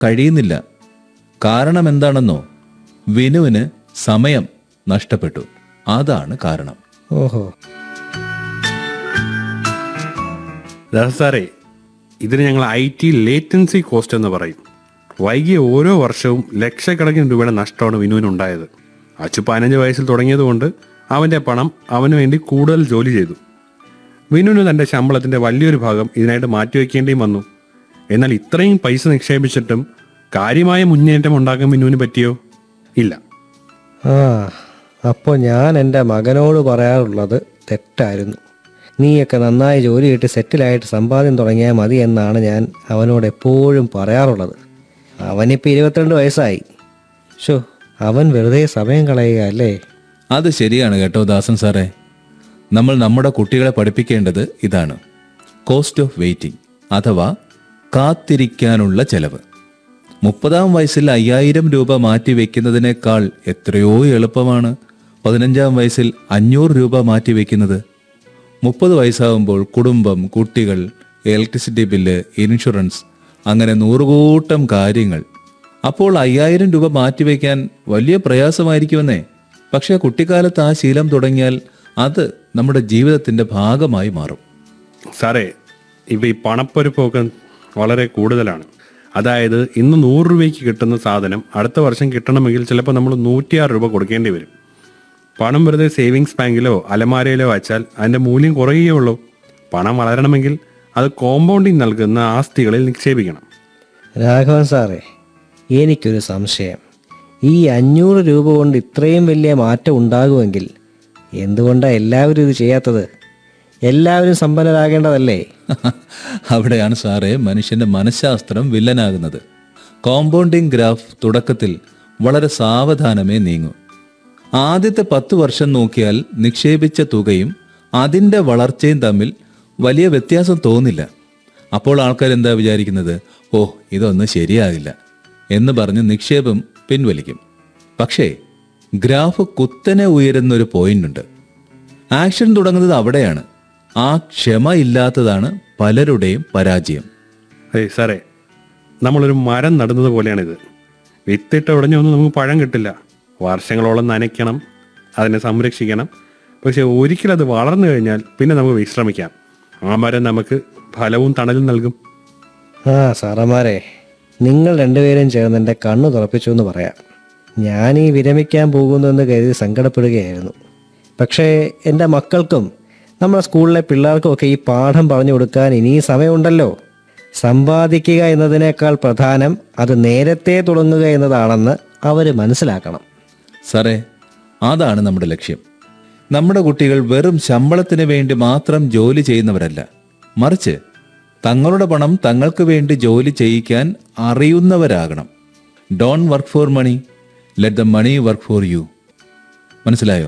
കഴിയുന്നില്ല കാരണം എന്താണെന്നോ വിനുവിന് സമയം നഷ്ടപ്പെട്ടു അതാണ് കാരണം ഓഹോ ദാസ് സാറേ ഇതിന് ഞങ്ങൾ ഐ ടി ലേറ്റൻസി കോസ്റ്റ് എന്ന് പറയും വൈകിയ ഓരോ വർഷവും ലക്ഷക്കണക്കിന് രൂപയുടെ നഷ്ടമാണ് വിനുവിനുണ്ടായത് അച്ചു പതിനഞ്ച് വയസ്സിൽ തുടങ്ങിയതുകൊണ്ട് അവൻ്റെ പണം അവന് വേണ്ടി കൂടുതൽ ജോലി ചെയ്തു വിനുവിന് തൻ്റെ ശമ്പളത്തിൻ്റെ വലിയൊരു ഭാഗം ഇതിനായിട്ട് മാറ്റിവെക്കേണ്ടിയും വന്നു എന്നാൽ ഇത്രയും പൈസ നിക്ഷേപിച്ചിട്ടും കാര്യമായ മുന്നേറ്റം ഉണ്ടാക്കാൻ വിനുവിന് പറ്റിയോ ഇല്ല ആ അപ്പോൾ ഞാൻ എൻ്റെ മകനോട് പറയാറുള്ളത് തെറ്റായിരുന്നു നീയൊക്കെ നന്നായി ജോലി കിട്ടി സെറ്റിലായിട്ട് സമ്പാദ്യം തുടങ്ങിയാൽ മതി എന്നാണ് ഞാൻ അവനോട് എപ്പോഴും പറയാറുള്ളത് അവനിപ്പോൾ ഇരുപത്തിരണ്ട് വയസ്സായി ഷോ അവൻ വെറുതെ സമയം കളയുക അല്ലേ അത് ശരിയാണ് കേട്ടോ ദാസൻ സാറേ നമ്മൾ നമ്മുടെ കുട്ടികളെ പഠിപ്പിക്കേണ്ടത് ഇതാണ് കോസ്റ്റ് ഓഫ് വെയിറ്റിംഗ് അഥവാ കാത്തിരിക്കാനുള്ള ചെലവ് മുപ്പതാം വയസ്സിൽ അയ്യായിരം രൂപ മാറ്റി വെക്കുന്നതിനേക്കാൾ എത്രയോ എളുപ്പമാണ് പതിനഞ്ചാം വയസ്സിൽ അഞ്ഞൂറ് രൂപ മാറ്റി വെക്കുന്നത് മുപ്പത് വയസ്സാകുമ്പോൾ കുടുംബം കുട്ടികൾ ഇലക്ട്രിസിറ്റി ബില്ല് ഇൻഷുറൻസ് അങ്ങനെ നൂറുകൂട്ടം കാര്യങ്ങൾ അപ്പോൾ അയ്യായിരം രൂപ മാറ്റിവെക്കാൻ വലിയ പ്രയാസമായിരിക്കുമെന്നേ പക്ഷേ കുട്ടിക്കാലത്ത് ആ ശീലം തുടങ്ങിയാൽ അത് നമ്മുടെ ജീവിതത്തിന്റെ ഭാഗമായി മാറും സാറേ ഇപ്പം ഈ പണപ്പെരുപ്പമൊക്കെ വളരെ കൂടുതലാണ് അതായത് ഇന്ന് നൂറ് രൂപയ്ക്ക് കിട്ടുന്ന സാധനം അടുത്ത വർഷം കിട്ടണമെങ്കിൽ ചിലപ്പോൾ നമ്മൾ നൂറ്റിയാറ് രൂപ കൊടുക്കേണ്ടി വരും പണം വെറുതെ സേവിങ്സ് ബാങ്കിലോ അലമാരയിലോ വച്ചാൽ അതിൻ്റെ മൂല്യം കുറയുകയുള്ളൂ പണം വളരണമെങ്കിൽ അത് കോമ്പൗണ്ടിങ് നൽകുന്ന ആസ്തികളിൽ നിക്ഷേപിക്കണം രാഘവൻ സാറേ എനിക്കൊരു സംശയം ഈ അഞ്ഞൂറ് രൂപ കൊണ്ട് ഇത്രയും വലിയ മാറ്റം ഉണ്ടാകുമെങ്കിൽ എന്തുകൊണ്ടാണ് എല്ലാവരും ഇത് ചെയ്യാത്തത് എല്ലാവരും സമ്പന്നരാകേണ്ടതല്ലേ അവിടെയാണ് സാറേ മനുഷ്യന്റെ മനഃശാസ്ത്രം വില്ലനാകുന്നത് കോമ്പൗണ്ടിംഗ് ഗ്രാഫ് തുടക്കത്തിൽ വളരെ സാവധാനമേ നീങ്ങൂ ആദ്യത്തെ പത്ത് വർഷം നോക്കിയാൽ നിക്ഷേപിച്ച തുകയും അതിൻ്റെ വളർച്ചയും തമ്മിൽ വലിയ വ്യത്യാസം തോന്നില്ല അപ്പോൾ ആൾക്കാർ എന്താ വിചാരിക്കുന്നത് ഓ ഇതൊന്നും ശരിയാകില്ല എന്ന് പറഞ്ഞ് നിക്ഷേപം പിൻവലിക്കും പക്ഷേ ഗ്രാഫ് കുത്തനെ ഉയരുന്ന ഒരു പോയിന്റ് ഉണ്ട് ആക്ഷൻ തുടങ്ങുന്നത് അവിടെയാണ് ആ ക്ഷമ ഇല്ലാത്തതാണ് പലരുടെയും പരാജയം ഏയ് സാറേ നമ്മളൊരു മരം നടുന്നത് പോലെയാണിത് വിത്തിട്ട ഉടനെ ഒന്നും നമുക്ക് പഴം കിട്ടില്ല വർഷങ്ങളോളം നനയ്ക്കണം അതിനെ സംരക്ഷിക്കണം പക്ഷെ ഒരിക്കലും അത് വളർന്നു കഴിഞ്ഞാൽ പിന്നെ നമുക്ക് വിശ്രമിക്കാം ആ മരം നമുക്ക് ഫലവും തണലും നൽകും ആ സാറന്മാരെ നിങ്ങൾ രണ്ടുപേരും ചേർന്ന് എൻ്റെ കണ്ണു തുറപ്പിച്ചു എന്ന് പറയാം ഞാൻ ഈ വിരമിക്കാൻ പോകുന്നു എന്ന് കരുതി സങ്കടപ്പെടുകയായിരുന്നു പക്ഷേ എൻ്റെ മക്കൾക്കും നമ്മുടെ സ്കൂളിലെ പിള്ളേർക്കും ഒക്കെ ഈ പാഠം പറഞ്ഞു കൊടുക്കാൻ ഇനിയും സമയമുണ്ടല്ലോ സമ്പാദിക്കുക എന്നതിനേക്കാൾ പ്രധാനം അത് നേരത്തെ തുടങ്ങുക എന്നതാണെന്ന് അവർ മനസ്സിലാക്കണം സാറേ അതാണ് നമ്മുടെ ലക്ഷ്യം നമ്മുടെ കുട്ടികൾ വെറും ശമ്പളത്തിന് വേണ്ടി മാത്രം ജോലി ചെയ്യുന്നവരല്ല മറിച്ച് തങ്ങളുടെ പണം തങ്ങൾക്ക് വേണ്ടി ജോലി ചെയ്യിക്കാൻ അറിയുന്നവരാകണം don't work for money let the money work for you മനസ്സിലായോ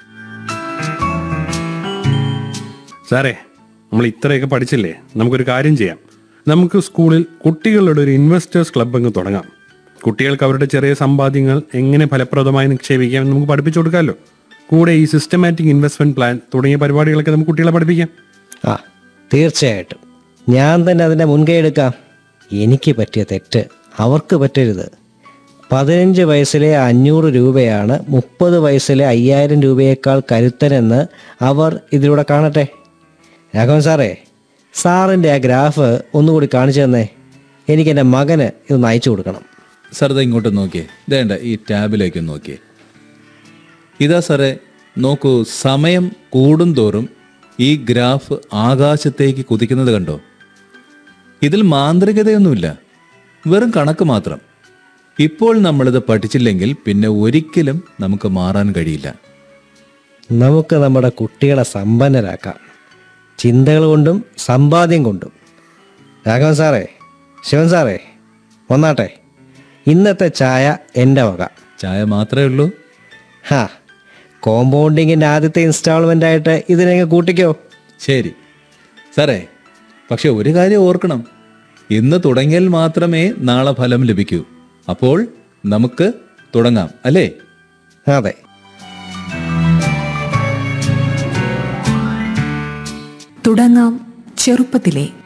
സാറേ നമ്മൾ ഇത്രയൊക്കെ പഠിച്ചില്ലേ നമുക്കൊരു കാര്യം ചെയ്യാം നമുക്ക് സ്കൂളിൽ കുട്ടികളുടെ ഒരു ഇൻവെസ്റ്റേഴ്സ് ക്ലബ് അങ്ങ് തുടങ്ങാം കുട്ടികൾക്ക് അവരുടെ ചെറിയ സമ്പാദ്യങ്ങൾ എങ്ങനെ ഫലപ്രദമായി നിക്ഷേപിക്കാം എന്ന് നമുക്ക് പഠിപ്പിച്ചു കൊടുക്കാമല്ലോ കൂടെ ഈ സിസ്റ്റമാറ്റിക് ഇൻവെസ്റ്റ്മെന്റ് പ്ലാൻ തുടങ്ങിയ പരിപാടികളൊക്കെ നമുക്ക് കുട്ടികളെ പഠിപ്പിക്കാം ആ തീർച്ചയായിട്ടും ഞാൻ തന്നെ അതിൻ്റെ മുൻകൈ എടുക്കാം എനിക്ക് പറ്റിയ തെറ്റ് അവർക്ക് പറ്റരുത് പതിനഞ്ച് വയസ്സിലെ അഞ്ഞൂറ് രൂപയാണ് മുപ്പത് വയസ്സിലെ അയ്യായിരം രൂപയേക്കാൾ കരുത്തനെന്ന് അവർ ഇതിലൂടെ കാണട്ടെ രാഘവൻ സാറേ സാറിൻ്റെ ആ ഗ്രാഫ് ഒന്നുകൂടി കാണിച്ചു തന്നേ എനിക്ക് എൻ്റെ മകന് ഇതൊന്ന് അയച്ചു കൊടുക്കണം സാർ ഇതാ ഇങ്ങോട്ട് നോക്കിയേ ഇതേണ്ട ഈ ടാബിലേക്ക് നോക്കിയേ ഇതാ സാറേ നോക്കൂ സമയം കൂടുന്തോറും ഈ ഗ്രാഫ് ആകാശത്തേക്ക് കുതിക്കുന്നത് കണ്ടോ ഇതിൽ മാന്ത്രികതയൊന്നുമില്ല വെറും കണക്ക് മാത്രം ഇപ്പോൾ നമ്മളിത് പഠിച്ചില്ലെങ്കിൽ പിന്നെ ഒരിക്കലും നമുക്ക് മാറാൻ കഴിയില്ല നമുക്ക് നമ്മുടെ കുട്ടികളെ സമ്പന്നരാക്കാം ചിന്തകൾ കൊണ്ടും സമ്പാദ്യം കൊണ്ടും രാഘവൻ സാറേ ശിവൻ സാറേ വന്നാട്ടെ ഇന്നത്തെ ചായ എൻ്റെ വക ചായ മാത്രമേ ഉള്ളൂ ഹാ കോമ്പൗണ്ടിങ്ങിൻ്റെ ആദ്യത്തെ ഇൻസ്റ്റാൾമെൻ്റ് ആയിട്ട് ഇതിനെങ്ങ് കൂട്ടിക്കോ ശരി സാറേ പക്ഷെ ഒരു കാര്യം ഓർക്കണം ഇന്ന് തുടങ്ങിയാൽ മാത്രമേ നാളെ ഫലം ലഭിക്കൂ അപ്പോൾ നമുക്ക് തുടങ്ങാം അല്ലേ അതെ തുടങ്ങാം ചെറുപ്പത്തിലെ